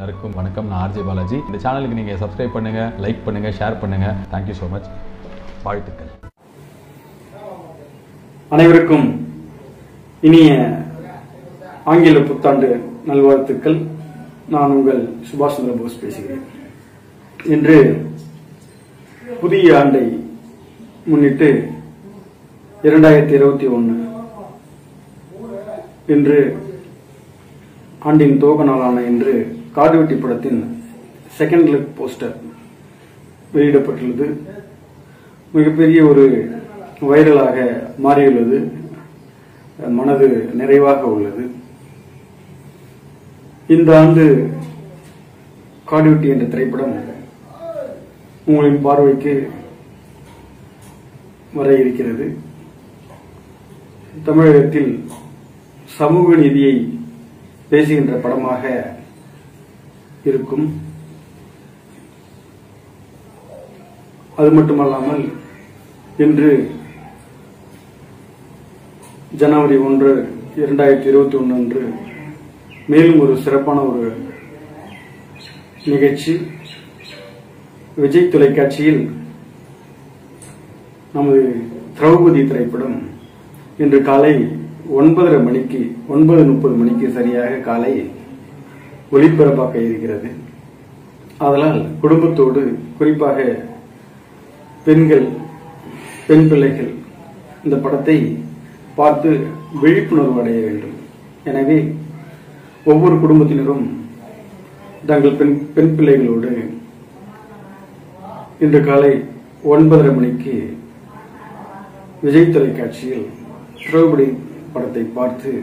எல்லாருக்கும் வணக்கம் நான் ஆர்ஜே பாலாஜி இந்த சேனலுக்கு நீங்கள் சப்ஸ்கிரைப் பண்ணுங்கள் லைக் பண்ணுங்கள் ஷேர் பண்ணுங்கள் தேங்க்யூ ஸோ மச் வாழ்த்துக்கள் அனைவருக்கும் இனிய ஆங்கில புத்தாண்டு நல்வாழ்த்துக்கள் நான் உங்கள் சுபாஷ் சந்திர போஸ் பேசுகிறேன் இன்று புதிய ஆண்டை முன்னிட்டு இரண்டாயிரத்தி இருபத்தி ஒன்று இன்று ஆண்டின் துவக்க நாளான இன்று காடுவெட்டி படத்தின் செகண்ட் லுக் போஸ்டர் வெளியிடப்பட்டுள்ளது மிகப்பெரிய ஒரு வைரலாக மாறியுள்ளது மனது நிறைவாக உள்ளது இந்த ஆண்டு காடுவெட்டி என்ற திரைப்படம் உங்களின் பார்வைக்கு வர இருக்கிறது தமிழகத்தில் சமூக நீதியை பேசுகின்ற படமாக இருக்கும் அது மட்டுமல்லாமல் இன்று ஜனவரி ஒன்று இரண்டாயிரத்தி இருபத்தி ஒன்று அன்று மேலும் ஒரு சிறப்பான ஒரு நிகழ்ச்சி விஜய் தொலைக்காட்சியில் நமது திரௌபதி திரைப்படம் இன்று காலை ஒன்பதரை மணிக்கு ஒன்பது முப்பது மணிக்கு சரியாக காலை ஒளிபரப்பாக்க இருக்கிறது அதனால் குடும்பத்தோடு குறிப்பாக பெண்கள் பெண் பிள்ளைகள் இந்த படத்தை பார்த்து விழிப்புணர்வு அடைய வேண்டும் எனவே ஒவ்வொரு குடும்பத்தினரும் தங்கள் பெண் பெண் பிள்ளைகளோடு இன்று காலை ஒன்பதரை மணிக்கு விஜய் தொலைக்காட்சியில் திரௌபதி படத்தை பார்த்து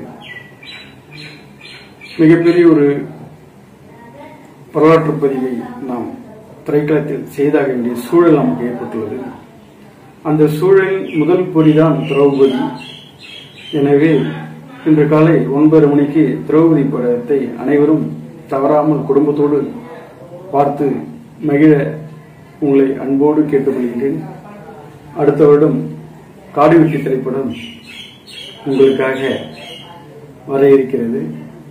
மிகப்பெரிய ஒரு வரலாற்று பதிவை நாம் திரைக்களத்தில் செய்தாக வேண்டிய சூழல் நமக்கு ஏற்பட்டுள்ளது அந்த சூழலின் முதல் பொறிதான் திரௌபதி எனவே இன்று காலை ஒன்பது மணிக்கு திரௌபதி படத்தை அனைவரும் தவறாமல் குடும்பத்தோடு பார்த்து மகிழ உங்களை அன்போடு கேட்டுக்கொள்கிறேன் அடுத்த வருடம் காடுவெட்டி திரைப்படம் உங்களுக்காக வர இருக்கிறது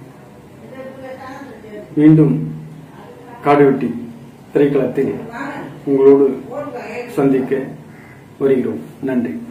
மீண்டும் காடுவெட்டி திரைக்களத்தில் உங்களோடு சந்திக்க வருகிறோம் நன்றி